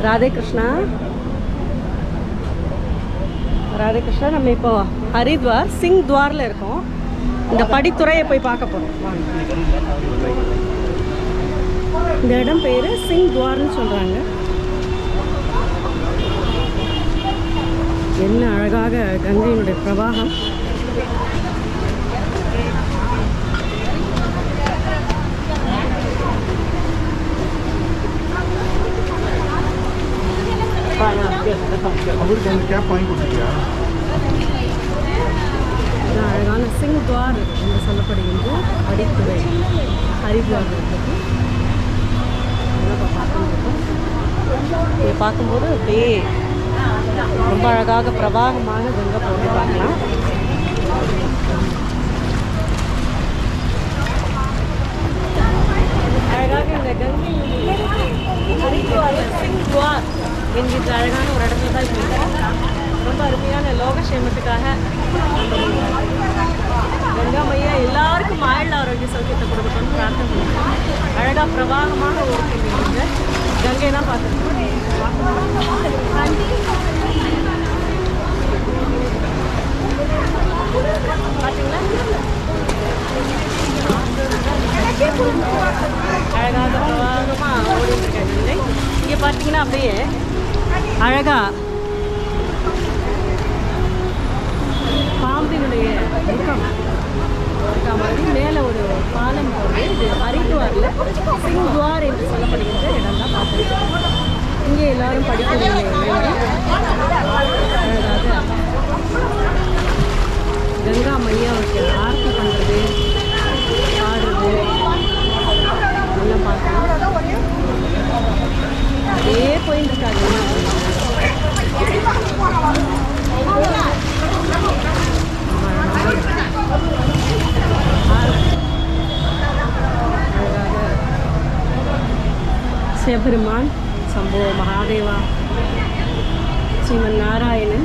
ராதே கிருஷ்ணா ராதே கிருஷ்ணா நம்ம இப்போ ஹரித்வார் சிங் துவாரில் இருக்கோம் இந்த படித்துறையை போய் பார்க்க போகிறோம் வாங்க இந்த இடம் பேர் சிங் துவார்னு சொல்கிறாங்க என்ன அழகாக கங்கையினுடைய பிரவாகம் அவருக்கு அந்த கேப் வாங்கி கொடுத்துருக்கியா இது அழகான சிங் துவார் என்று சொல்லப்படுகின்ற படித்துறை ஹரித்வார் இருக்குது அதெல்லாம் இப்போ பார்த்துருக்கோம் இதை பார்க்கும்போது அப்படியே ரொம்ப அழகாக பிரவாகமான கங்கை போட்டு பார்க்கலாம் அழகாக இந்த கங்கை ஹரித்வாரில் சிங் துவார் என்கின்ற அழகான ஒரு இடத்துல தான் இப்போ இருக்கோம். ரொம்ப அருமையான லோகக்ஷேமத்துக்காக கங்கா மையா எல்லாருக்கும் ஆயுள் ஆரோக்கிய சௌக்கியத்தை கொடுக்கணும்னு பிரார்த்தனை பண்ணுறோம் அழகாக பிரவாகமாக ஓடுகின்ற கங்கை தான் பார்த்துருக்கோம் பார்த்தீங்களா அழகாக பிரவாகமாக ஓடிட்டு இருக்காங்க இல்லை இங்கே பார்த்தீங்கன்னா அப்படியே அழகா பாம்பினுடைய முகம் இருக்கா மாதிரி மேலே ஒரு பாலம் போகுது இது ஹரித்வாரில் சிங்துவார் என்று சொல்லப்படுகின்ற இடம் தான் பார்த்துருக்கோம் இங்கே எல்லாரும் படிக்கவில்லை அழகாக கங்கா மையாவுக்கு ஆர்த்தி பண்ணுறது பாடுறது எல்லாம் பார்க்கலாம் அப்படியே போயிட்டு இருக்காங்க சிவபெருமான் சம்போ மகாதேவா ஸ்ரீமன் நாராயணன்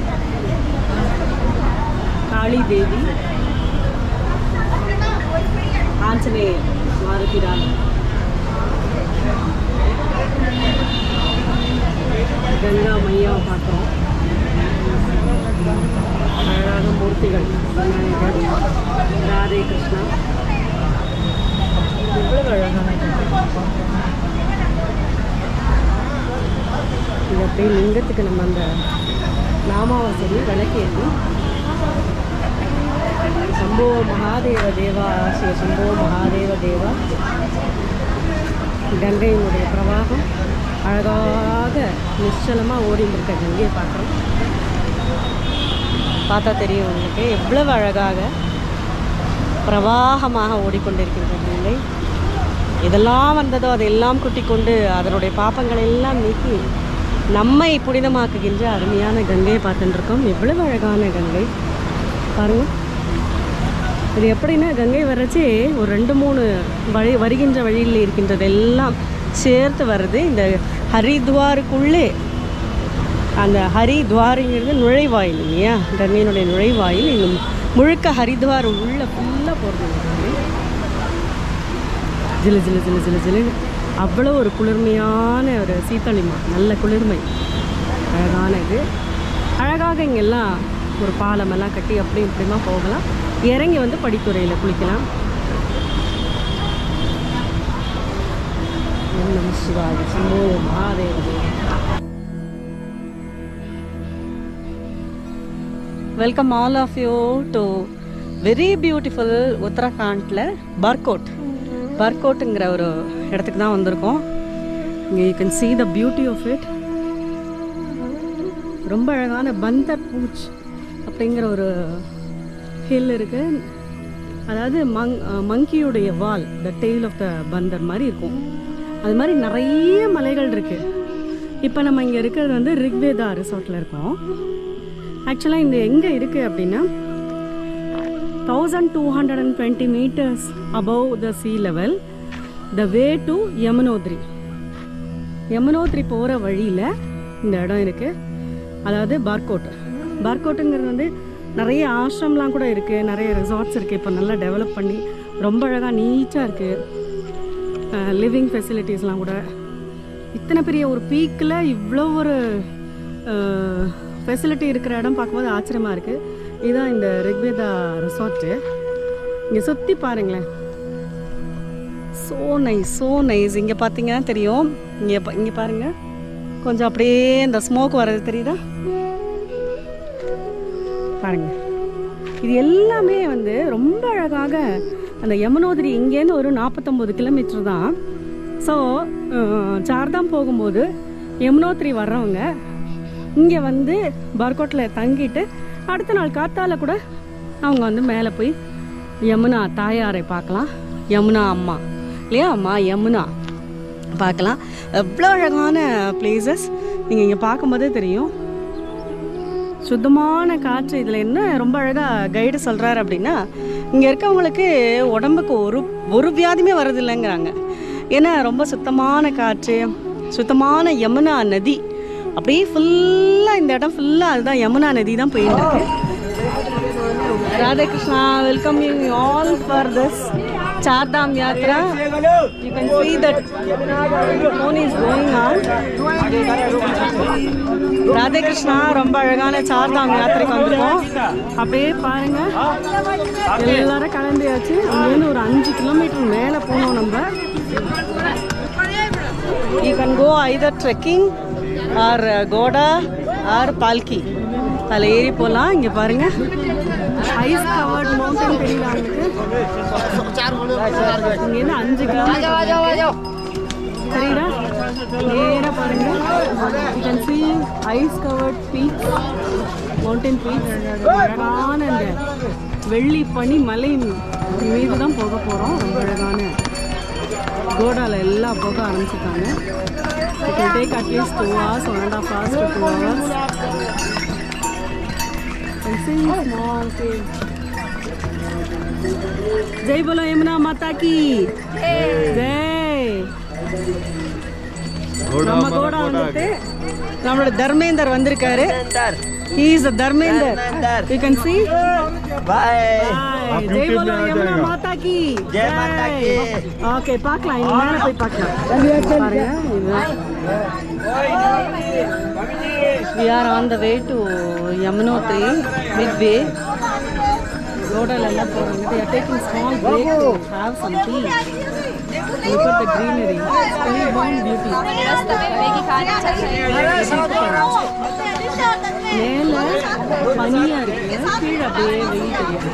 காளி தேவி ஆஞ்சநேயர் மாருதிரான் கங்கா மையாவை பார்க்குறோம் அழகான மூர்த்திகள் விநாயகர் ராதே கிருஷ்ணா எவ்வளவு அழகான இது அப்படியே லிங்கத்துக்கு நம்ம அந்த நாமாவை சொல்லி விளக்கேற்றி சம்போ மகாதேவ தேவா ஸ்ரீ சம்போ மகாதேவ தேவா கங்கையினுடைய பிரவாகம் அழகாக நிச்சலமாக ஓடிட்டு இருக்க கங்கையை பார்க்குறோம் பார்த்தா தெரியும் உங்களுக்கு எவ்வளவு அழகாக பிரவாகமாக ஓடிக்கொண்டிருக்கின்ற கங்கை இதெல்லாம் வந்ததோ அதையெல்லாம் குட்டிக் கொண்டு அதனுடைய பாப்பங்களை எல்லாம் நீக்கி நம்மை புனிதமாக்குகின்ற அருமையான கங்கையை பார்த்துட்டு இருக்கோம் எவ்வளவு அழகான கங்கை பாருங்கள் இது எப்படின்னா கங்கை வர்றச்சு ஒரு ரெண்டு மூணு வழி வருகின்ற வழியில் இருக்கின்றதெல்லாம் சேர்த்து வருது இந்த ஹரித்வாருக்குள்ளே அந்த ஹரித்வாருங்கிறது நுழைவாயில் இல்லையா கங்கையினுடைய நுழைவாயில் இன்னும் முழுக்க ஹரித்வார் உள்ள ஃபுல்லாக போகிறது ஜிலு ஜிலு ஜிலு ஜிலு ஜிலுன்னு அவ்வளோ ஒரு குளிர்மையான ஒரு சீத்தளிமா நல்ல குளிர்மை அழகான இது அழகாக இங்கெல்லாம் ஒரு பாலமெல்லாம் கட்டி அப்படி இப்படிமா போகலாம் இறங்கி வந்து படித்துறையில் குளிக்கலாம் ஓம் நம Shivaya Shambho Mahadeva welcome all of you to very beautiful உத்தரகாண்டில் பர்கோட் பர்கோட்டுங்கிற ஒரு இடத்துக்கு தான் வந்திருக்கோம் இங்கே you can see the beauty of it ரொம்ப அழகான பந்தர் பூச் அப்படிங்கிற ஒரு ஹில் இருக்கு அதாவது மங் மங்கியுடைய வால் த டெய்ல் ஆஃப் த பந்தர் மாதிரி இருக்கும் அது மாதிரி நிறைய மலைகள் இருக்கு இப்போ நம்ம இங்கே இருக்கிறது வந்து ரிக்வேதா ரிசார்ட்டில் இருக்கோம் ஆக்சுவலாக இந்த எங்கே இருக்குது அப்படின்னா thousand two hundred and twenty meters above the sea level the way to Yamunotri Yamunotri போகிற வழியில் இந்த இடம் இருக்குது அதாவது பார்கோட் பார்கோட்டுங்கிறது வந்து நிறைய ஆசிரம்லாம் கூட இருக்குது நிறைய ரிசார்ட்ஸ் இருக்குது இப்போ நல்லா டெவலப் பண்ணி ரொம்ப அழகாக நீட்டாக இருக்குது லிவிங் ஃபெசிலிட்டிஸ்லாம் கூட இத்தனை பெரிய ஒரு பீக்கில் இவ்வளோ ஒரு ஃபெசிலிட்டி இருக்கிற இடம் பார்க்கும்போது ஆச்சரியமாக இருக்குது இதுதான் இந்த ரிக்வேதா ரிசார்ட்டு இங்கே சுற்றி பாருங்களேன் ஸோ நைஸ் ஸோ நைஸ் இங்கே பார்த்தீங்கன்னா தெரியும் இங்கே இங்கே பாருங்கள் கொஞ்சம் அப்படியே இந்த ஸ்மோக் வர்றது தெரியுதா பாருங்க இது எல்லாமே வந்து ரொம்ப அழகாக அந்த யமுனோதிரி இங்கேருந்து ஒரு நாற்பத்தொம்போது கிலோமீட்டர் தான் ஸோ சார்தாம் போகும்போது யமுனோத்திரி வர்றவங்க இங்கே வந்து பர்கோட்டில் தங்கிட்டு அடுத்த நாள் காத்தால கூட அவங்க வந்து மேலே போய் யமுனா தாயாரை பார்க்கலாம் யமுனா அம்மா இல்லையா அம்மா யமுனா பார்க்கலாம் எவ்வளோ அழகான பிளேசஸ் நீங்கள் இங்கே பார்க்கும்போதே தெரியும் சுத்தமான காற்று இதில் என்ன ரொம்ப அழகாக கைடு சொல்கிறாரு அப்படின்னா இங்கே இருக்கவங்களுக்கு உடம்புக்கு ஒரு ஒரு வியாதியுமே வர்றதில்லைங்கிறாங்க ஏன்னா ரொம்ப சுத்தமான காற்று சுத்தமான யமுனா நதி அப்படியே ஃபுல்லாக இந்த இடம் ஃபுல்லாக அதுதான் யமுனா நதி தான் போயிட்டு இருக்கு Radhe Krishna welcome you all for this Chardham Yatra you can see that phone is going on Radhe Krishna ரொம்ப அழகான சார்தாம் யாத்திரைக்கு வந்திருக்கோம் அப்படியே பாருங்க எல்லாரும் கிளம்பியாச்சு அங்கேருந்து ஒரு அஞ்சு கிலோமீட்டர் மேலே போனோம் நம்ம you can go either trekking or ghoda or palki அதில் ஏறி போகலாம் இங்கே பாருங்க ஐஸ் கவர்ட் மவுண்டன் தெரியல அவங்களுக்கு இங்கேருந்து அஞ்சு கிலோமீட்டர் தெரியுதா நேராக பாருங்க you can see ice covered peak mountain peak அழகான அந்த வெள்ளி பனி மலை மீது தான் போக போகிறோம் ரொம்ப அழகான கோடால எல்லாம் போக ஆரம்பிச்சிட்டாங்க it will take at least two hours one and a half hours to two hours and see small cave Jai போலோ யமுனா மாதா கி ஜெய் நம்ம கூட வந்துட்டு நம்மளோட தர்மேந்தர் வந்திருக்காரு he is Dharmender you can see Bye. Jai போலோ யமுனா மாதா கி ஜெய் மாதா கி. ஓகே பார்க்கலாம் இங்க மேல போய் பார்க்கலாம் பாருங்க இதுதான் we are on the way to Yamunotri midway ரோடில் எல்லாம் போகிறாங்க they are taking small break to have some tea look at the greenery spellbound beauty மேலே பனியாக இருக்கு கீழே அப்படியே வெயில் தெரியுது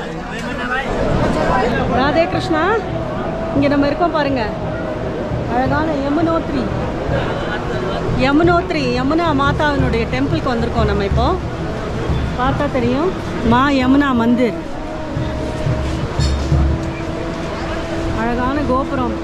ராதே கிருஷ்ணா இங்கே நம்ம இருக்கோம் பாருங்க அழகான யமுனோத்ரி யமுனோத்ரி யமுனா மாதாவினுடைய டெம்பிளுக்கு வந்திருக்கோம் நம்ம இப்போ பார்த்தா தெரியும் மா யமுனா மந்திர் அழகான கோபுரம்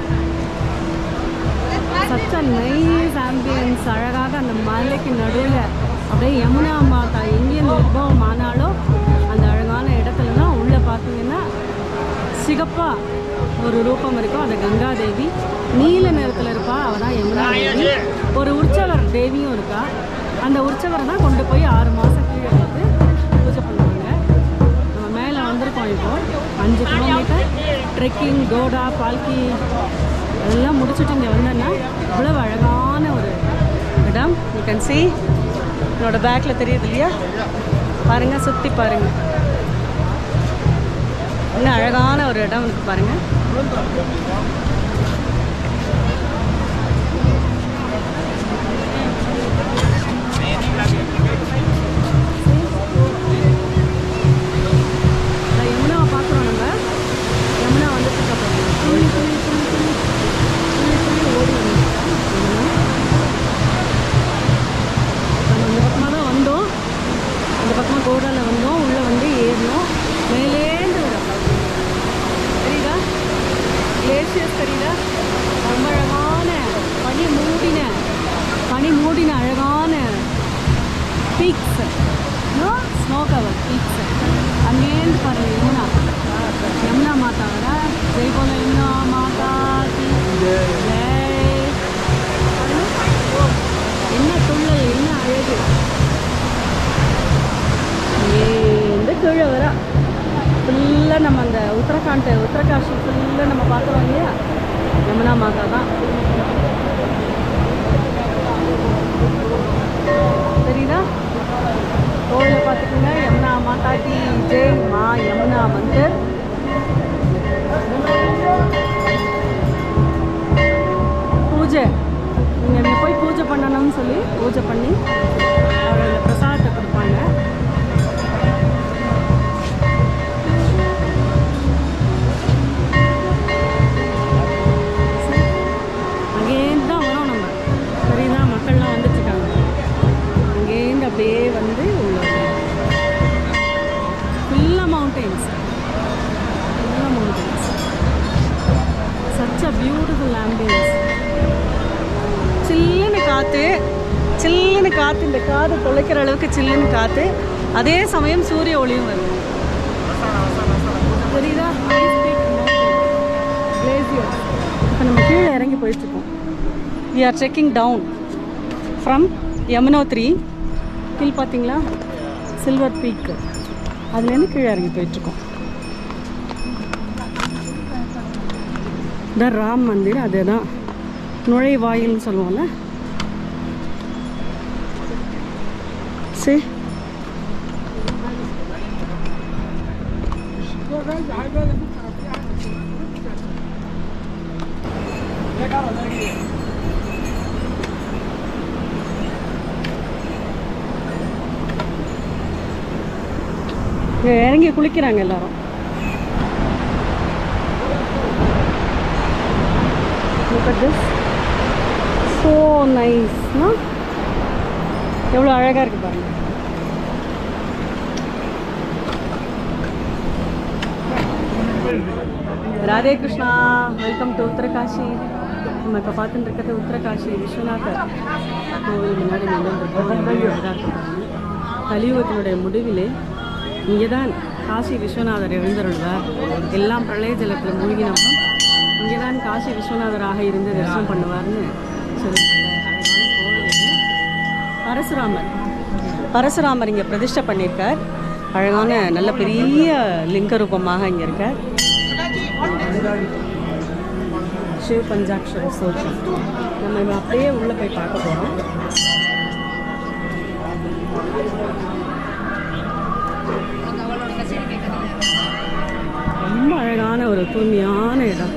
சச்ச நைஸ் ஆம்பியன்ஸ் அழகாக அந்த மலைக்கு நடுவில் அப்படியே யமுனா மாதா எங்கேருந்து உத்பவம் ஆனாலும் அந்த அழகான இடத்துல தான் உள்ளே பார்த்தீங்கன்னா சிகப்பா ஒரு ரூபம் இருக்கும் அது கங்கா தேவி நீல நிறத்தில் இருப்பா அவள் தான் யமுனா தேவி ஒரு உற்சவர் தேவியும் இருக்கா அந்த உற்சவரை தான் கொண்டு போய் ஆறு மாதம் கீழே வந்து பூஜை பண்ணுவாங்க நம்ம மேலே வந்திருக்கோம் இப்போ அஞ்சு கிலோமீட்டர் ட்ரெக்கிங் கோடா பால்கி அதெல்லாம் முடிச்சுட்டு இங்கே வந்தேன்னா இவ்வளவு அழகான ஒரு இடம் யூ கேன் see என்னோட பேக்கில் தெரியுது இல்லையா பாருங்க சுற்றி பாருங்க இன்னும் அழகான ஒரு இடம் இருக்கு பாருங்க இந்த யமுனாவை பார்க்குறோம் நம்ம யமுனா வந்துட்டு இருக்கா பாருங்க. துள்ளி துள்ளி துள்ளி துள்ளி துள்ளி துள்ளி ஓடி வந்துருக்கா யமுனா. நம்ம இந்த பக்கமாக தான் வந்தோம் இந்த பக்கமாக கோடால வந்தோம் உள்ளே வந்து ஏறினோம் மேலேந்து வரும் தெரியுதா கிளேசியஸ் தெரியுதா ரொம்ப அழகான பனி மூடின பனி மூடின அழகான பீக்ஸ் ஸ்னோ கவர் பீக்ஸ் அங்கேருந்து பாருங்க யமுனா யமுனா மாதா வர ஜெய் போல யமுனா மாதா கி ஜெய். என்ன துள்ளல் என்ன அழகு இந்த கீழே வர ஃபுல்லாக நம்ம அந்த உத்தரகாண்ட் உத்தரகாஷி ஃபுல்லாக நம்ம பார்க்குறோம் இல்லையா யமுனா மாதா தான் சொல்லி பூஜை பண்ணி அவர் இந்த பிரசாதத்தை கொடுப்பாங்க அங்கேருந்து தான் வரோம் நம்ம சரிதான் மக்கள்லாம் வந்துட்டுருக்காங்க அங்கேருந்து அப்படியே வந்து உள்ள ஃபுல்லாக மவுண்டெயின்ஸ் ஃபுல்லாக mountains such a beautiful ambience சில்லுன்னு காற்று சில்லுன்னு காற்று இந்த காது தொலைக்கிற அளவுக்கு சில்லுன்னு காற்று அதே சமயம் சூரிய ஒளியும் வருது தெரியுதா கிளேசியர் இப்போ நம்ம கீழே இறங்கி போயிட்டுருக்கோம் we are checking down from Yamunotri கீழ் பார்த்தீங்களா சில்வர் பீக் அதுலேருந்து கீழே இறங்கி போயிட்டுருக்கோம் இந்த ராம் மந்திர் அதுதான் நுழைவாயில்னு சொல்லுவோம்ல சரி இங்க இறங்கி குளிக்கிறாங்க எல்லாரும் Look at this. So nice, no? எவ்வளோ அழகாக இருக்கு பாருங்க ராதே கிருஷ்ணா வெல்கம் டு உத்தரகாஷி நம்ம இப்போ பார்த்துட்டு இருக்கிறது உத்தரகாஷி விஸ்வநாதர் கோவில் முன்னாடி நின்று கலியுகத்தினுடைய முடிவிலே இங்கே தான் காசி விஸ்வநாதர் எழுந்தருள்வார் எல்லாம் பிரளய ஜலத்தில் மூழ்கினப்புறம் இங்கே தான் காசி விஸ்வநாதராக இருந்து தரிசனம் பண்ணுவார்னு சொல்லப்பட்ட அழகான கோவில் இது பரசுராமர் பரசுராமர் இங்கே பிரதிஷ்டை பண்ணியிருக்கார் அழகான நல்ல பெரிய லிங்க ரூபமாக இங்கே இருக்கார் சிவ பஞ்சாட்சர சோற்றம் நம்ம இவன் அப்படியே உள்ளே போய் பார்க்க போகிறோம் ரொம்ப அழகான ஒரு தூய்மையான இடம்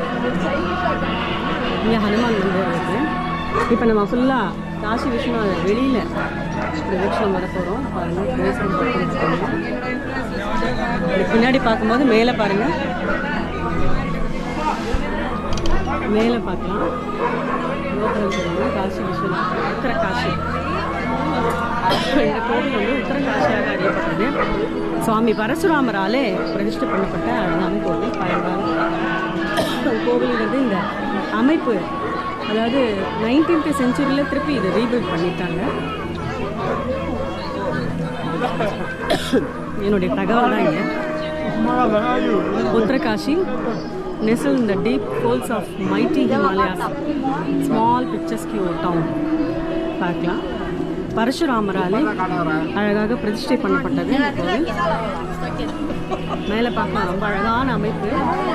இங்கே ஹனுமான் மந்திர் இருக்கு இப்போ நம்ம ஃபுல்லாக காசி விஸ்வநாதர் வெளியில் பிரதட்சணம் வர போகிறோம் பாருங்கள் தரிசனம் பார்த்துட்டு இருக்கோம். இதுக்கு பின்னாடி பார்க்கும்போது மேலே பாருங்கள் மேலே பார்க்கலாம் கோபுரம் தெரியும் காசி விஸ்வநாதர் உத்தர காசி இந்த கோவில் வந்து உத்தர காசியாக அறியப்பட்டது சுவாமி பரசுராமராலே பிரதிஷ்டை பண்ணப்பட்ட அழகான கோவில் பழங்கால கோவில்ங்கிறது இந்த அமைப்பு அதாவது நைன்டீன்த் செஞ்சுரியில் திருப்பி இதை ரீபில்ட் பண்ணிட்டாங்க என்னுடைய தகவல் தான் இங்கே Uttarkashi nestled in the deep folds of mighty Himalayas, small picturesque town. பார்க்கலாம் பரசுராமராலே அழகாக பிரதிஷ்டை பண்ணப்பட்டது இந்த கோவில் மேலே பார்க்கலாம் ரொம்ப அழகான அமைப்பு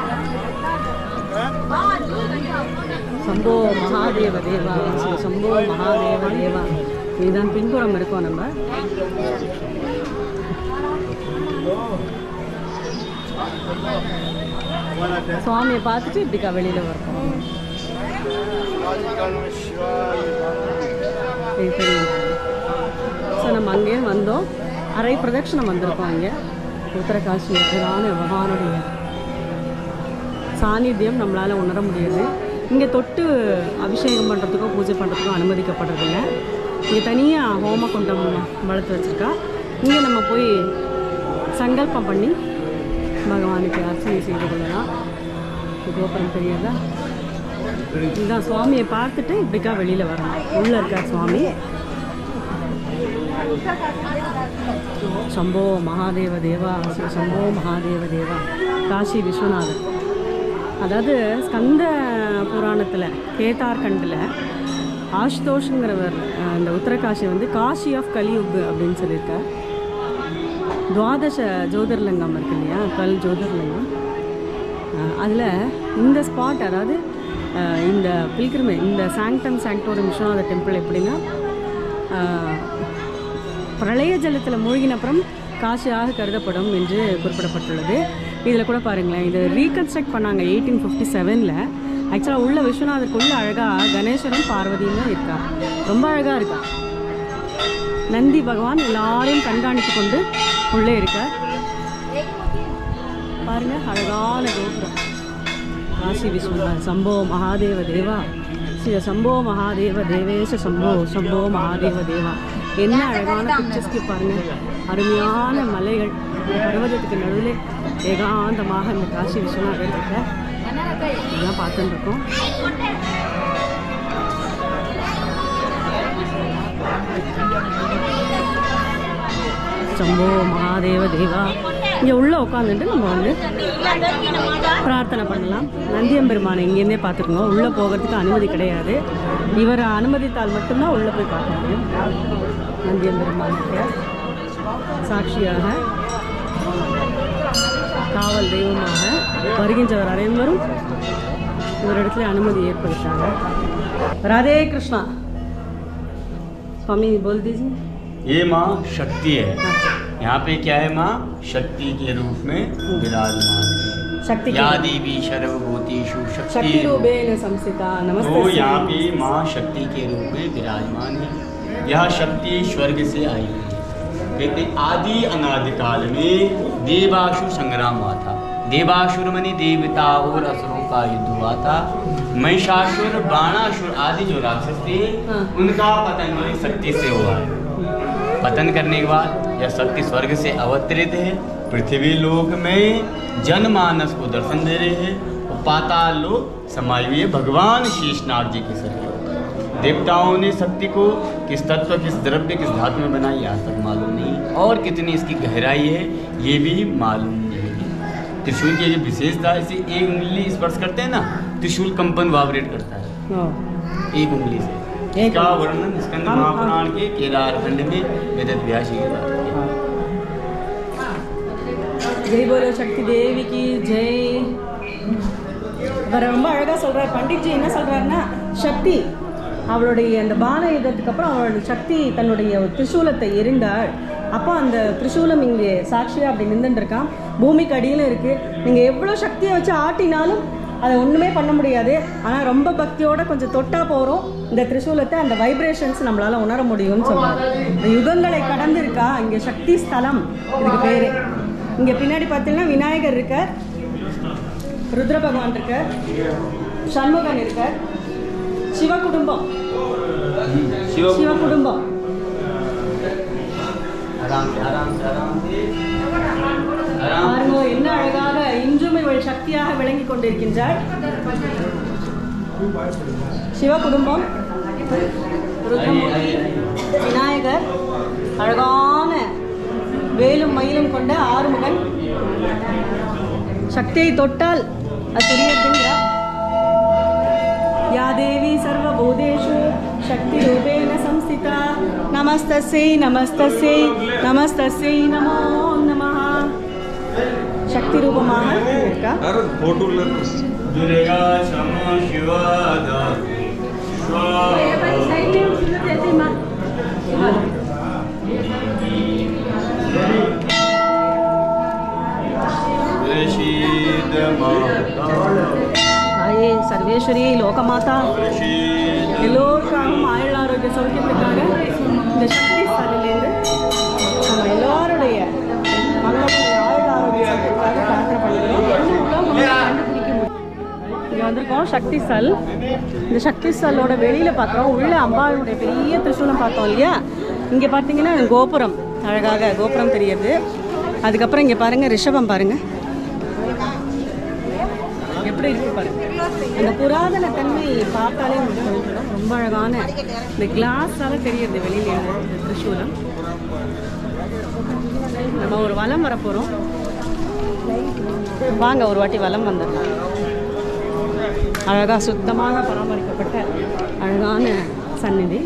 சம்போ மகாதேவ தேவா ஸ்ரீ சம்போ மகாதேவ தேவா இதுதான் பின்புறம் இருக்கோம் நம்ம சுவாமியை பார்த்துட்டு இப்படிக்கா வெளியில் வரணும் இது தெரியும் ஸோ நம்ம அங்கேயே வந்தோம் அரை பிரதட்சணம் வந்திருக்கோம் இங்கே உத்தரகாசி எதிரான பகவானுடைய சாநித்தியம் நம்மளால் உணர முடியுது இங்கே தொட்டு அபிஷேகம் பண்ணுறதுக்கோ பூஜை பண்ணுறதுக்கோ அனுமதிக்கப்படுறதில்ல இங்கே தனியாக ஹோம குண்டம் வளர்த்து வச்சுருக்கா இங்கே நம்ம போய் சங்கல்பம் பண்ணி பகவானுக்கு அர்ச்சனை செய்து கொள்ளலாம் கோபுரம் தெரியாதா இதுதான் சுவாமியை பார்த்துட்டு இப்படிக்கா வெளியில் வரணும் உள்ளே இருக்கார் சுவாமி சம்போ மகாதேவ தேவா ஸ்ரீ சம்போ மகாதேவ தேவா காசி விஸ்வநாதர் அதாவது ஸ்கந்த புராணத்தில் கேதார்கண்டில் ஆஷ்தோஷுங்கிறவர் அஹ், இந்த உத்தரகாசி வந்து காஷி ஆஃப் கலியுக் அப்படின்னு சொல்லியிருக்கார் துவாதச ஜோதிர்லிங்கம் இருக்கு இல்லையா டுவெல் ஜோதிர்லிங்கம் அதில் இந்த ஸ்பாட் அதாவது அஹ், இந்த பில்கிரிமே இந்த சாங்டம் சாங்டோரம் விஸ்வநாத டெம்பிள் எப்படின்னா அஹ், பிரளய ஜலத்தில் மூழ்கினப்புறம் காசியாக கருதப்படும் என்று குறிப்பிடப்பட்டுள்ளது இதில் கூட பாருங்களேன் இது ரீகன்ஸ்ட்ரக்ட் பண்ணாங்க எயிட்டீன் ஃபிஃப்டி செவனில் ஆக்சுவலாக உள்ள விஸ்வநாதருக்குள்ள அழகாக கணேசரும் பார்வதியும் தான் இருக்கா ரொம்ப அழகாக இருக்கா நந்தி பகவான் எல்லாரையும் கண்காணித்து கொண்டு உள்ளே இருக்கார் பாருங்க அழகான கோபுரம் காசி விஸ்வநாத் சம்போ மகாதேவ தேவா ஸ்ரீ சம்போ மகாதேவ தேவேச சம்போ சம்போ மகாதேவ தேவா என்ன அழகான பிக்சர்ஸ்க்கு பாருங்க அருமையான மலைகள் இந்த பர்வதத்துக்கு நடுவில் ஏகாந்தமாக இந்த காசி விஸ்வநாதர் இருக்க இதெல்லாம் பார்த்துட்டு இருக்கோம் சம்போ மகாதேவ தேவா இங்கே உள்ளே உட்காந்துட்டு நம்ம வந்து பிரார்த்தனை பண்ணலாம் நந்தியம்பெருமானை இங்கேருந்தே பார்த்துக்கோங்க உள்ளே போகிறதுக்கு அனுமதி கிடையாது இவர் அனுமதித்தால் மட்டும்தான் உள்ளே போய் பார்க்க முடியும் நந்தியம்பெருமானுக்கு சாட்சியாக காவல் தெய்வமாக வருகின்றவர் அனைவரும் இவரிடத்துல அனுமதி ஏற்படுத்தாங்க ராதே கிருஷ்ணா स्वामी बोल दीजिए ये माँ शक्ति है हाँ, यहाँ पे क्या है माँ शक्ति के रूप में विराजमान है शक्ति या की देवी सर्वभूतेषु शक्ति शक्ति रूपेण संस्थिता नमस्ते तो यहाँ पे माँ शक्ति के रूप में विराजमान है यह शक्ति स्वर्ग से आई हुई है कहते आदि अनादि काल में देवासुर संग्राम हुआ था देवासुर मनी देवता और असुरों का युद्ध हुआ था महिषासुर बाणासुर आदि जो राक्षस थे हाँ। उनका पतन हमारी शक्ति से हुआ है पतन करने के बाद यह शक्ति स्वर्ग से अवतरित है पृथ्वी लोक में जनमानस को दर्शन दे रहे हैं और पाताल लोक समाई हुई है भगवान शेषनाग जी के शरीर देवताओं ने शक्ति को किस तत्व किस द्रव्य किस धातु में बनाई आज तक मालूम नहीं और कितनी इसकी गहराई है ये भी मालूम नहीं है त्रिशूल की जो विशेषता है इसे एक उंगली स्पर्श करते हैं ना त्रिशूल कंपन वाइब्रेट करता है ओ, एक उंगली से एक इसका उंगली। वर्णन स्कंद हम- महापुराण के केदार खंड में वेदत व्यास जी के द्वारा किया हाँ। ஜெய் போலோ சக்தி தேவிக்கு ஜெய் அவர் ரொம்ப அழகாக சொல்கிறார் பண்டிட்ஜி என்ன சொல்கிறாருன்னா சக்தி அவளுடைய அந்த பான யுத்தத்துக்கு அப்புறம் அவளோட சக்தி தன்னுடைய திரிசூலத்தை எரிந்தாள் அப்போ அந்த திரிசூலம் இங்கே சாட்சியாக அப்படி நின்றுட்டு இருக்கான் பூமிக்கு அடியிலும் இருக்குது நீங்கள் எவ்வளோ சக்தியை வச்சு ஆட்டினாலும் அதை ஒன்றுமே பண்ண முடியாது ஆனால் ரொம்ப பக்தியோட கொஞ்சம் தொட்டா போகிறோம் இந்த திரிசூலத்தை அந்த வைப்ரேஷன்ஸ் நம்மளால் உணர முடியும்னு சொல்கிறாங்க இந்த யுகங்களை கடந்து இருக்கா இங்கே சக்தி ஸ்தலம் இதுக்கு பேர் இங்கே பின்னாடி பார்த்தீங்கன்னா விநாயகர் இருக்கார் ருத்ர பகவான் இருக்கார் சண்முகன் இருக்கார் சிவ குடும்பம் शिव சிவ குடும்பம் आराम से आराम से आराम से आराम பாருங்க என்ன அழகாக இன்றும் இவள் சக்தியாக விளங்கி கொண்டிருக்கின்றாள் சிவ குடும்பம் ருத்ரம் आइए आइए आइए விநாயகர் அழகான வேலும் மயிலும் கொண்ட ஆறுமுகன் சக்தியை தொட்டால் அது தெரியறதுங்கிறார் या देवी सर्वभूतेषु शक्तिरूपेण संस्थिता नमस्तस्यै नमस्तस्यै नमस्तस्यै नमो नमः शक्ति रूपமாக இருக்கா दुर्गा क्षमा शिवा प्रसीद माता தாயே சர்வேஸ்வரி லோகமாதா प्रसीद எல்லோருக்காகவும் ஆயுள் ஆரோக்கிய சௌக்கியத்துக்காக இந்த சக்தி ஸ்தலிலேருந்து நம்ம எல்லாருடைய மக்களுடைய ஆயுள் ஆரோக்கிய சௌக்கியத்துக்காக பிரார்த்தனை பண்ணிக்கிறோம் என்ன உலகம் நம்மளால கண்டுபிடிக்க முடியும் இங்கே வந்திருக்கோம் சக்தி ஸ்தல் இந்த சக்தி ஸ்தலோட வெளியில் பார்க்குறோம் உள்ள அம்பாளுடைய பெரிய திரிசூலம் பார்த்தோம் இல்லையா இங்கே பார்த்தீங்கன்னா கோபுரம் அழகாக கோபுரம் தெரியுது அதுக்கப்புறம் இங்கே பாருங்கள் ரிஷபம் பாருங்கள் எப்படி இருக்கு பாருங்க அந்த புராதன தன்மை பார்த்தாலே உங்களுக்கு தோன்றும் ரொம்ப அழகான இந்த கிளாஸால தெரியுது வெளியில இருந்து இந்த திரிசூலம் நம்ம ஒரு வலம் வர போறோம் வாங்க ஒரு வாட்டி வலம் வந்துடலாம் அழகா சுத்தமாக பராமரிக்கப்பட்ட அழகான சந்நிதி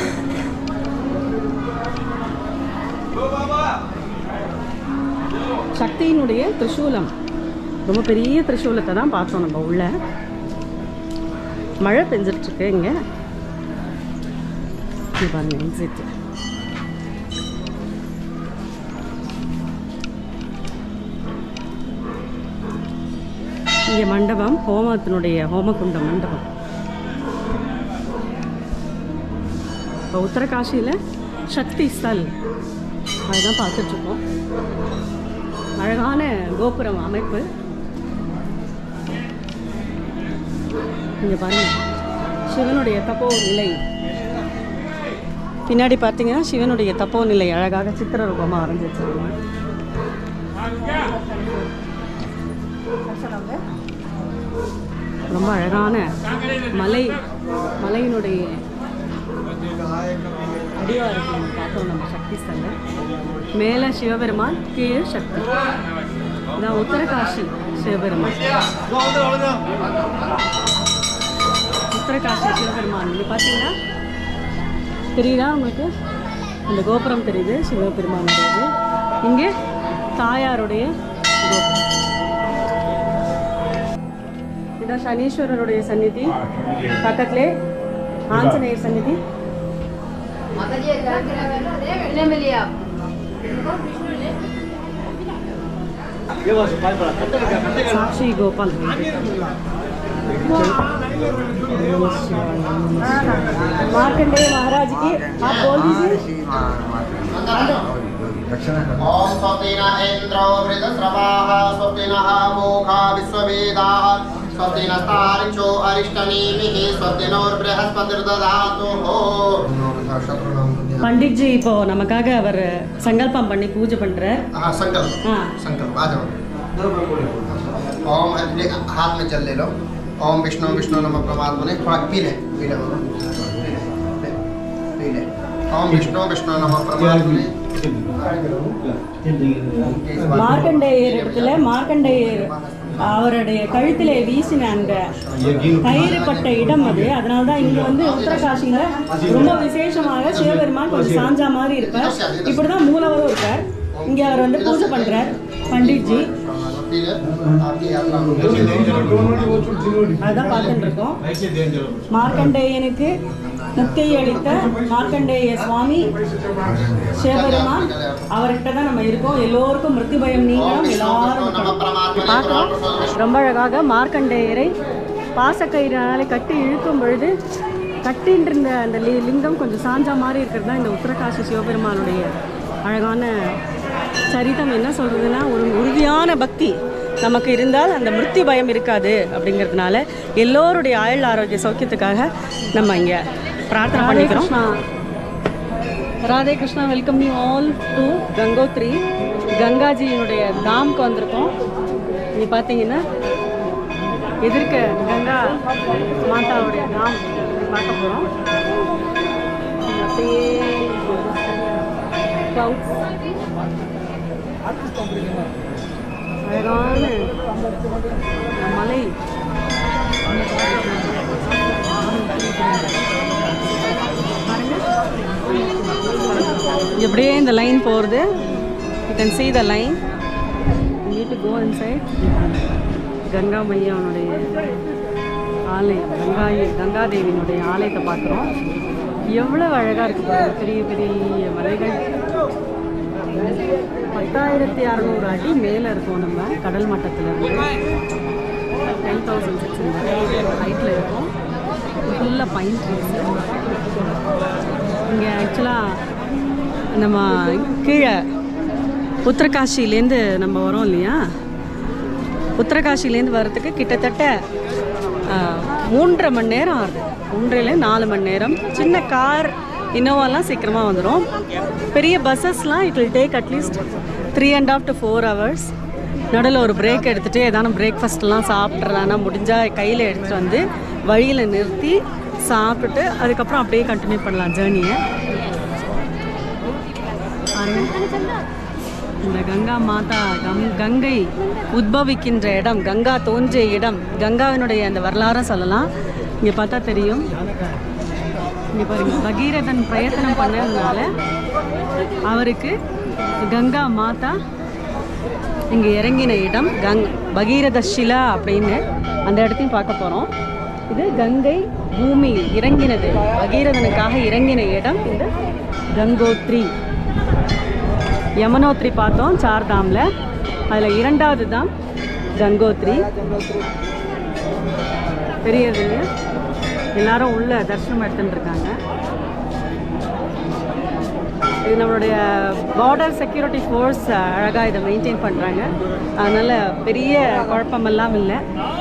சக்தியினுடைய திரிசூலம் ரொம்ப பெரிய திரிசூலத்தை தான் பார்த்தோம் நம்ம உள்ள மழை பெஞ்சிட்டு இருக்கு இங்க இங்க பாருங்க எக்ஸிட் இங்கே மண்டபம் ஹோமத்தினுடைய ஹோமகுண்ட மண்டபம் இப்போ உத்தரகாஷியில் சக்தி ஸ்தல் அதுதான் பார்த்துட்ருக்கோம் அழகான கோபுரம் அமைப்பு இங்கே பாருங்க சிவனுடைய தப்போ நிலை பின்னாடி பார்த்தீங்கன்னா சிவனுடைய தப்போ நிலை அழகாக சித்திர ரூபமாக வரைஞ்சி வச்சிருக்காங்க ரொம்ப அழகான மலை மலையினுடைய அடிவாரத்தில் பார்த்தோம் நம்ம சக்தி ஸ்தல்ல மேலே சிவபெருமான் கீழே சக்தி இதான் உத்தரகாஷி சிவபெருமான் உத்தரகாஷி சிவபெருமான் இங்கே பார்த்தீங்கன்னா தெரியுதா உங்களுக்கு அந்த கோபுரம் தெரியுது சிவபெருமானுடையது இங்கே தாயாருடைய கோபுரம் இதான் சனீஸ்வரருடைய சந்நிதி பக்கத்திலே ஆஞ்சநேயர் சந்நிதி माता जी कितने मिली आप साक्षी गोपाल मार्कंडेय महाराज की आप बोल दीजिए ॐ स्वस्ति न इन्द्रो वृतस्रवाः स्वस्ति नः मोघा विश्ववेदाः स्वस्ति नस्तारिक्षो अरिष्टनेमिः स्वस्ति नोर्बृहस्पतिर्दधातु पंडित जी இப்போ நமக்காக அவர் சங்கல்பம் பண்ணி பூஜை பண்றார் हाँ संकल्प हाँ संकल्प आ जाओ ओम ले- हाथ में जल ले लो ओम विष्णु विष्णु नमः परमात्मने थोड़ा पी ले पी ले बाबा। पी ले, ले, पी ले ओम विष्णु विष्णु नमः परमात्मने மார்க்கண்டேயர் இடத்துல மார்க்கண்டேயர் அவருடைய கழுத்திலே வீசின அந்த கயிறு பட்ட இடம் அது அதனால தான் இங்க வந்து உத்தரகாசியில ரொம்ப விசேஷமாக சிவபெருமான் கொஞ்சம் சாஞ்சா மாதிரி இருப்பார் இப்படிதான் மூலவரும் இருக்கார் இங்க அவர் வந்து பூஜை பண்றார் பண்டிட்ஜி पी ले आपकी यात्रा அதுதான் பார்த்துட்டு இருக்கோம் மார்க்கண்டேயனுக்கு முக்தியை அளித்த மார்க்கண்டேய சுவாமி சிவபெருமான் அவர்கிட்ட தான் நம்ம இருக்கோம் எல்லோருக்கும் மிருத்தி பயம் நீங்களும் எல்லாரும் இருக்கணும். பார்க்கலாம் ரொம்ப அழகாக மார்க்கண்டேயரை பாசக்கயிறாலே கட்டி இழுக்கும் பொழுது கட்டின்னு இருந்த அந்த லி- லிங்கம் கொஞ்சம் சாஞ்சா மாதிரி இருக்கிறது தான் இந்த உத்தரகாசி சிவபெருமானுடைய அழகான சரிதம் என்ன சொல்றதுன்னா ஒரு உறுதியான பக்தி நமக்கு இருந்தால் அந்த மிருத்தி பயம் இருக்காது அப்படிங்கிறதுனால எல்லோருடைய ஆயுள் ஆரோக்கிய சௌக்கியத்துக்காக நம்ம இங்கே பிரார்த்தனை பண்ணிக்கிறோம் Radhe Krishna welcome you all to Gangotri கங்காஜியினுடைய தாம்க்கு வந்திருக்கோம் இங்கே பார்த்தீங்கன்னா எதிர்க்க கங்கா மாதாவுடைய தாம் பார்க்க போகிறோம் அப்படியே clouds. அழகான மலை எப்படியே இந்த லைன் போகிறது you can see the line need to go inside Ganga மையாவுடைய ஆலயம் கங்கா கங்காதேவியினுடைய ஆலயத்தை பார்க்குறோம் எவ்வளோ அழகாக இருக்குது பாருங்க பெரிய பெரிய மலைகள் பத்தாயிரத்தி அறநூறு அடி மேலே இருக்கோம் நம்ம கடல் மட்டத்தில் இருந்து டென் தௌசண்ட் சிக்ஸ் ஹண்ட்ரட் ஹைட்டில் இருக்கும் ஃபுல்லாக பைன் ட்ரீஸ் இங்கே ஆக்சுவலாக நம்ம கீழே உத்தரகாஷிலேருந்து நம்ம வரோம் இல்லையா உத்தரகாஷிலேருந்து வர்றதுக்கு கிட்டத்தட்ட ஆ, மூன்றரை மணி நேரம் ஆகுது மூன்றையில நாலு மணி நேரம் சின்ன கார் இனோவாலாம் சீக்கிரமாக வந்துடும் பெரிய பஸ்ஸஸ்லாம் it will take at least three and half to four hours நடுவில் ஒரு பிரேக் எடுத்துகிட்டு ஏதான பிரேக்ஃபாஸ்ட்லாம் சாப்பிட்றதானா முடிஞ்சால் கையில் எடுத்துகிட்டு வந்து வழியில் நிறுத்தி சாப்பிட்டுட்டு அதுக்கப்புறம் அப்படியே கண்டினியூ பண்ணலாம் ஜேர்னியை இந்த கங்கா மாதா கம் கங்கை உத்பவிக்கின்ற இடம் கங்கா தோன்றிய இடம் கங்காவினுடைய அந்த வரலாறும் சொல்லலாம் இங்கே பார்த்தா தெரியும் இங்கே பாருங்க பகீரதன் பிரயத்தனம் பண்ணதுனால அவருக்கு கங்கா மாதா இங்கே இறங்கின இடம் கங் பகீரத ஷிலா அப்படின்னு அந்த இடத்தையும் பார்க்க போகிறோம் இது கங்கை பூமியில் இறங்கினது பகீரதனுக்காக இறங்கின இடம் இந்த கங்கோத்ரி யமுனோத்ரி பார்த்தோம் சார் தாமில் அதில் இரண்டாவது தாம் கங்கோத்ரி பெரியது இல்லையா எல்லாரும் உள்ள தரிசனம் எடுத்துட்டு இருக்காங்க இது நம்மளுடைய பார்டர் செக்யூரிட்டி ஃபோர்ஸ் அழகாக இதை மெயின்டைன் பண்ணுறாங்க அதனால் பெரிய குழப்பமெல்லாம் இல்லை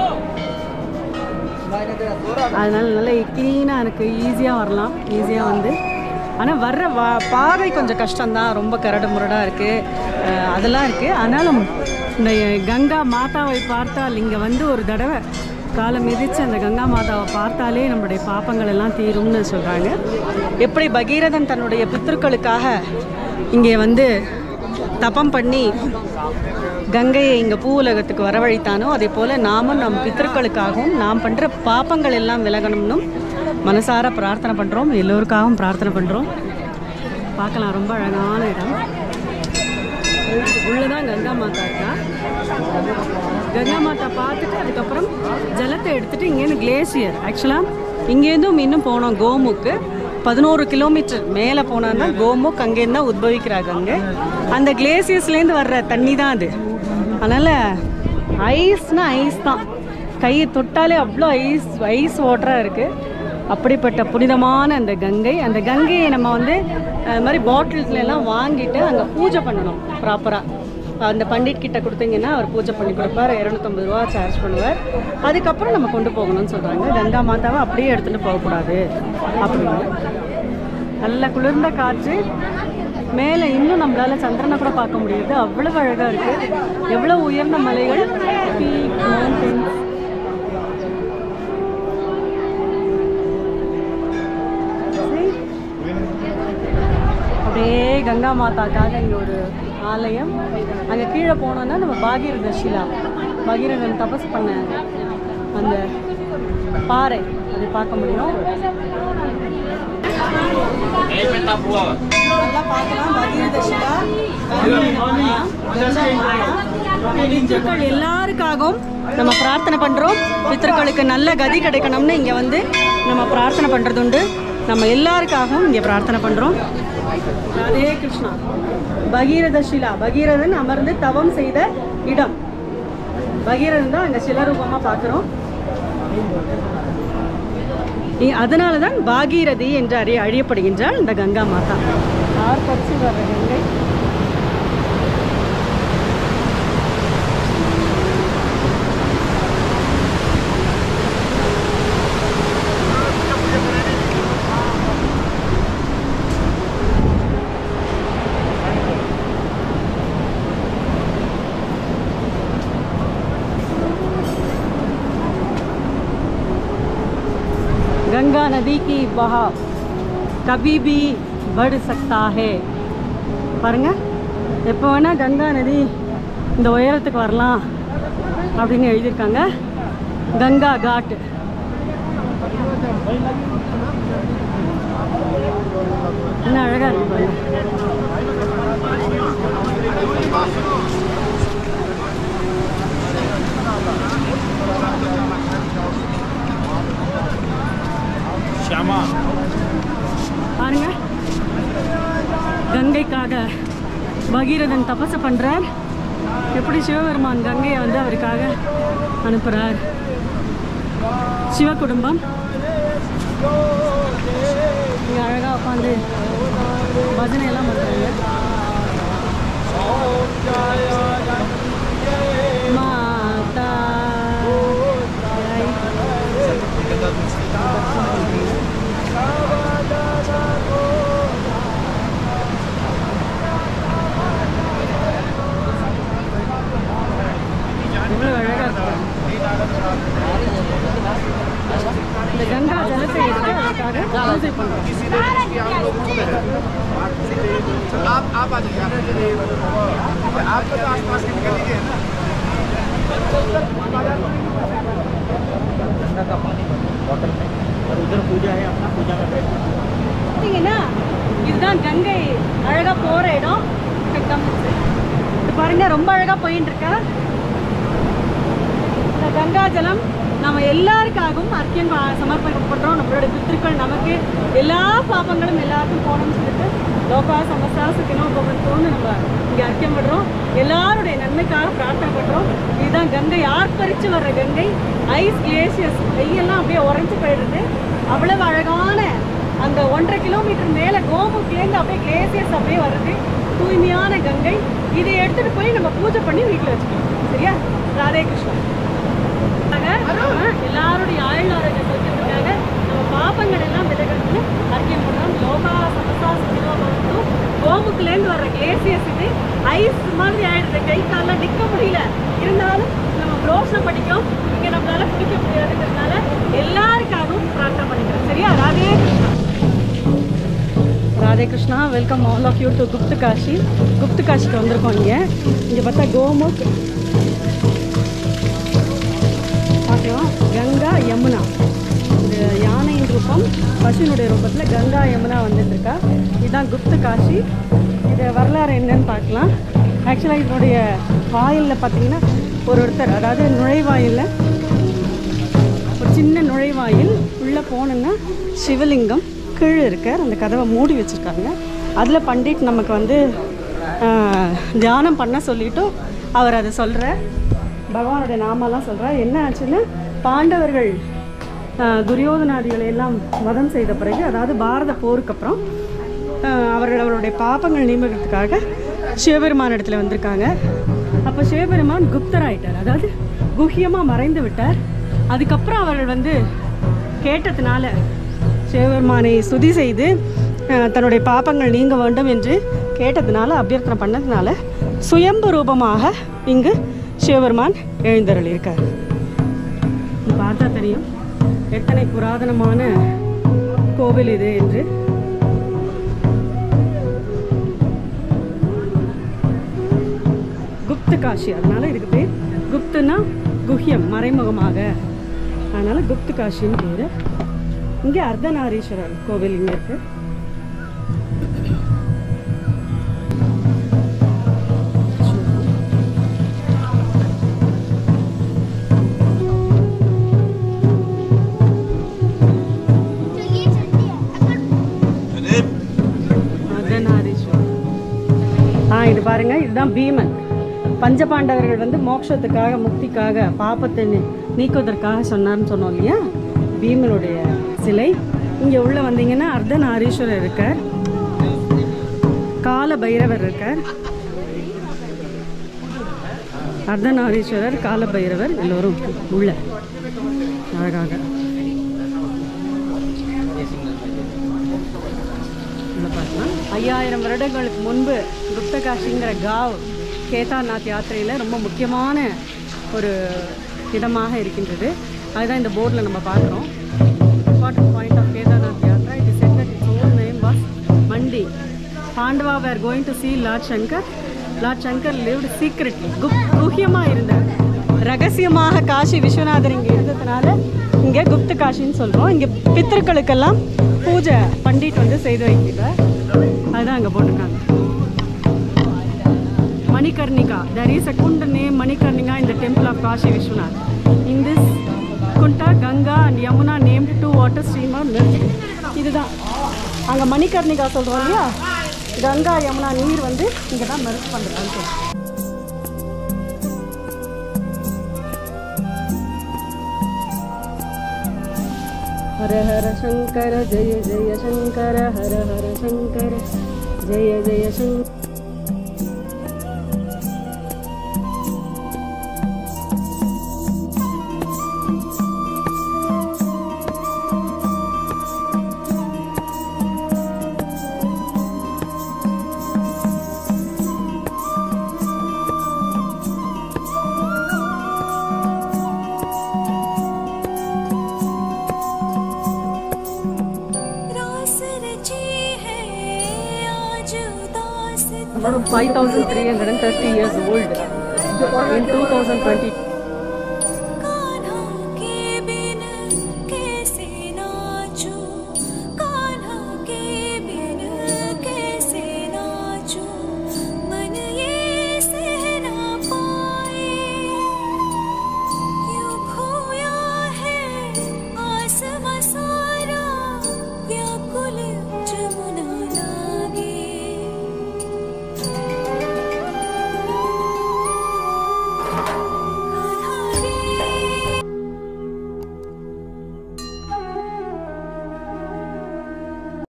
அதனால நல்லா க்ளீனாக எனக்கு ஈஸியாக வரலாம் ஈஸியாக வந்து ஆனால் வர்ற வா பாதை கொஞ்சம் கஷ்டம்தான் ரொம்ப கரடு முரடாக இருக்குது அதெல்லாம் இருக்குது ஆனாலும் இந்த கங்கா மாதாவை பார்த்தால் இங்கே வந்து ஒரு தடவை காலை மிதித்து அந்த கங்கா மாதாவை பார்த்தாலே நம்மளுடைய பாப்பங்கள் எல்லாம் தீரும்னு சொல்கிறாங்க எப்படி பகீரதன் தன்னுடைய பித்ருக்களுக்காக இங்கே வந்து தபம் பண்ணி கங்கையை இங்கே பூ உலகத்துக்கு வரவழைத்தானோ அதே போல் நாமும் நம் பித்தர்களுக்காகவும் நாம் பண்ணுற பாப்பங்கள் எல்லாம் விலகணும்னும் மனசார பிரார்த்தனை பண்ணுறோம் எல்லோருக்காகவும் பிரார்த்தனை பண்ணுறோம் பார்க்கலாம் ரொம்ப அழகான இடம் உள்ளதான் கங்கா மாதா இருக்கா கங்கா மாதா பார்த்துட்டு அதுக்கப்புறம் ஜலத்தை எடுத்துட்டு இங்கேருந்து கிளேசியர் ஆக்சுவலாக இங்கேருந்தும் இன்னும் போனோம் கோமுக்கு பதினோரு கிலோமீட்டர் மேலே போனான்னா கோமுக் அங்கேருந்து தான் உத்பவிக்கிறா கங்கை அந்த கிளேசியர்ஸ்லேருந்து வர்ற தண்ணி தான் அது அதனால் ஐஸ்னா ஐஸ் தான் கையை தொட்டாலே அவ்வளோ ஐஸ் ஐஸ் வாட்டராக இருக்குது அப்படிப்பட்ட புனிதமான அந்த கங்கை அந்த கங்கையை நம்ம வந்து அது மாதிரி பாட்டில்ஸ்ல எல்லாம் வாங்கிட்டு அங்கே பூஜை பண்ணணும் ப்ராப்பராக அந்த பண்டிட் கிட்ட கொடுத்தீங்கன்னா அவர் பூஜை பண்ணி கொடுப்பார் இரநூத்தம்பது ரூபா சார்ஜ் பண்ணுவார் அதுக்கப்புறம் நம்ம கொண்டு போகணும்னு சொல்கிறாங்க கங்கா மாதாவை அப்படியே எடுத்துகிட்டு போகக்கூடாது அப்படின்னு நல்ல குளிர்ந்த காற்று மேலே இன்னும் நம்மளால சந்திரனை கூட பார்க்க முடியுது அவ்வளவு அழகாக இருக்குது எவ்வளோ உயர்ந்த மலைகள் peak, mountains. See? அப்படியே கங்கா மாதாக்காக இங்கே ஒரு ஆலயம் அங்கே கீழே போனோன்னா நம்ம பாகீரத ஷிலா பகீரதன் தபஸ் பண்ண அந்த பாறை அதை பார்க்க முடியும் நல்லா பார்க்கலாம் பகீரத ஷிலா பித்ருக்கள் எல்லாருக்காகவும் நம்ம பிரார்த்தனை பண்ணுறோம் பித்ருக்களுக்கு நல்ல கதி கிடைக்கணும்னு இங்கே வந்து நம்ம பிரார்த்தனை பண்ணுறது உண்டு நம்ம எல்லாருக்காகவும் இங்கே பிரார்த்தனை பண்ணுறோம் ராதே கிருஷ்ணா பகீரத ஷிலா பகீரதன் அமர்ந்து தவம் செய்த இடம் பகீரதன் தான் அங்கே சிலரூபமாக பார்க்குறோம் அதனால தான் பாகீரதி என்று அறிய அழியப்படுகின்றாள் இந்த கங்கா மாதா ஆர்ப்பரிச்சு வர்ற கங்கை गंगा नदी की बहाव कभी भी बढ़ सकता है பாருங்க எப்போ வேணால் கங்கா நதி இந்த உயரத்துக்கு வரலாம் அப்படின்னு எழுதியிருக்காங்க கங்கா காட் என்ன அழகாக இருக்கு பாருங்க பாருங்க கங்கைக்காக பகீரதன் தபசு பண்றார் எப்படி சிவபெருமான் கங்கையை வந்து அவருக்காக அனுப்புறார் சிவ குடும்பம் இங்க அழகா உட்காந்து பஜனை எல்லாம் பண்றாங்க மாதா ஜெய். எவ்வளவு அழகா இருக்கு இந்த கங்கா ஜலத்தை எடுத்து அதுக்காக பூஜை பண்ணுறோம் आप आप आ जाइए आपको तो आसपास की निकल लीजिए ना பார்த்தீங்கன்னா இதுதான் கங்கை அழகா போற இடம் பக்கம் இது பாருங்க ரொம்ப அழகா போயின்னு இருக்கா இந்த கங்கா ஜலம் நம்ம எல்லாருக்காகவும் அர்க்கியம் பா- சமர்ப்பிக்கப்படுறோம் நம்மளோட பித்திருக்கள் நமக்கு எல்லா பாபங்களும் எல்லாருக்கும் போகணும்னு சொல்லிட்டு லோகா சமஸ்தா சுக்கினோ பவத்தோன்னு நம்ம இங்கே அர்க்கியம் பண்றோம் எல்லாருடைய நன்மைக்காக பிரார்த்தனை பண்றோம் இதுதான் கங்கை ஆர்ப்பரிச்சு வர்ற கங்கை ஐஸ் கிளேசியஸ் கையெல்லாம் அப்படியே உறைஞ்சு போயிடுது அவ்வளவு அழகான அந்த ஒன்றரை கிலோமீட்டர் மேலே கோமுக்லேருந்து அப்படியே கிளேசியஸ் அப்படியே வருது தூய்மையான கங்கை இதை எடுத்துட்டு போய் நம்ம பூஜை பண்ணி வீட்டில் வச்சுக்கலாம் சரியா ராதே கிருஷ்ணா நம்ம எல்லாருடைய ஆயுள் ஆரோக்கியம் சொல்றதுக்காக நம்ம பாப்பங்கள் எல்லாம் விலகிறதுக்கு அர்க்கியம் பண்றோம் யோகா சமசா சுயோகம் கோமுக்குலேருந்து வர்ற கிளேசியஸ் இது ஐஸ் மாதிரி ஆயிடுது கை காலெல்லாம் நிற்க முடியல இருந்தாலும் நம்ம ப்ளோஷனை படிக்கும் இங்கே நம்மளால பிடிக்க முடியாதுங்கிறதுனால எல்லாருக்காகவும் பிரார்த்தனை பண்ணிக்கிறோம் சரியா Radhe Krishna Radhe Krishna welcome all of you to Guptkashi குப்து காஷிக்கு வந்திருக்கோம் இங்கே இங்கே பார்த்தா கோமுக் பார்க்கலாம் கங்கா யமுனா இந்த யானையின் ரூபம் பசுனுடைய ரூபத்தில் கங்கா யமுனா வந்துட்டு இருக்கா இதுதான் குப்து காஷி இது வரலாறு என்னன்னு பார்க்கலாம் ஆக்சுவலாக இதனுடைய வாயிலில் பார்த்தீங்கன்னா ஒரு ஒருத்தர் அதாவது நுழைவாயிலில் ஒரு சின்ன நுழைவாயில் உள்ளே போனோன்னா சிவலிங்கம் கீழே இருக்கார் அந்த கதவை மூடி வச்சுருக்காங்க அதில் பண்டிட் நமக்கு வந்து ஆஹ், தியானம் பண்ண சொல்லிட்டும் அவர் அதை சொல்கிறார் பகவானுடைய நாமெல்லாம் சொல்கிறார் என்ன ஆச்சுன்னா பாண்டவர்கள் ஆஹ், துரியோதனாதிகளை எல்லாம் வதம் செய்த பிறகு அதாவது பாரத போருக்கு அப்புறம் ஆஹ், அவர்கள் அவருடைய பாப்பங்கள் நீங்குறதுக்காக சிவபெருமான் இடத்துல வந்திருக்காங்க அப்போ சிவபெருமான் குப்தராயிட்டார் அதாவது குஹ்யமாக மறைந்து விட்டார் அதுக்கப்புறம் அவர்கள் வந்து கேட்டதுனால சிவபெருமானை ஸ்துதி செய்து அஹ், தன்னுடைய பாப்பங்கள் நீங்க வேண்டும் என்று கேட்டதுனால அபியர்த்தனை பண்ணதுனால சுயம்பு ரூபமாக இங்கு சிவபெருமான் எழுந்தருளியிருக்கார் இது பார்த்தா தெரியும் எத்தனை புராதனமான கோவில் இது என்று குப்த காஷி அதனால இதுக்கு பேர் குப்துனா குஹ்யம் மறைமுகமாக அதனால குப்த காஷின்னு பேர் இங்கே அர்த்தநாரீஸ்வரர் கோவில் இங்கே இருக்கு அர்த்தநாரீஸ்வரர் ஆ இது பாருங்க இதுதான் பீமன் பஞ்சபாண்டவர்கள் வந்து மோட்சத்துக்காக முக்திக்காக பாப்பத்தை நீ- நீக்குவதற்காக சொன்னார்னு சொன்னோம் இல்லையா பீமனுடைய சிலை இங்கே உள்ள வந்தீங்கன்னா அர்த்தநாரீஸ்வரர் இருக்கார் கால பைரவர் இருக்கார் அர்த்தநாரீஸ்வரர் கால பைரவர் எல்லோரும் உள்ள அழகாக உள்ள பார்க்கலாம் ஐயாயிரம் வருடங்களுக்கு முன்பு குப்தகாஷிங்கிற காவ் கேதார்நாத் யாத்திரையில் ரொம்ப முக்கியமான ஒரு இடமாக இருக்கின்றது அதுதான் இந்த போர்டில் நம்ம பார்க்குறோம் important point of Kedarnath Yatra it is said that its own name was மண்டி Pandava were going to see lord Shankar lord Shankar lived secretly குப் குஹ்யமாக இருந்தார் ரகசியமாக காஷி விஸ்வநாதர் இங்கே இருந்ததுனால இங்கே குப்த காஷின்னு சொல்கிறோம் இங்கே பித்தர்களுக்கெல்லாம் பூஜை பண்டிட் வந்து செய்து வைக்கிறார் அதுதான் அங்கே போட்டிருக்காங்க Manikarnika there is a kunda name Manikarnika in the temple of Kashi Vishwanath in this kunda Ganga and Yamuna named two water stream are merged இதுதான் அங்கே மணிகர்ணிகா சொல்கிறோம் இல்லையா கங்கா யமுனா நீர் வந்து இங்கே தான் மெர்ஜ் பண்ணுறாங்க हर हर शंकर जय जय शंकर हर हर शंकर जय जय शंकर रास रची है आज उदास about 5,330 years old in 2020.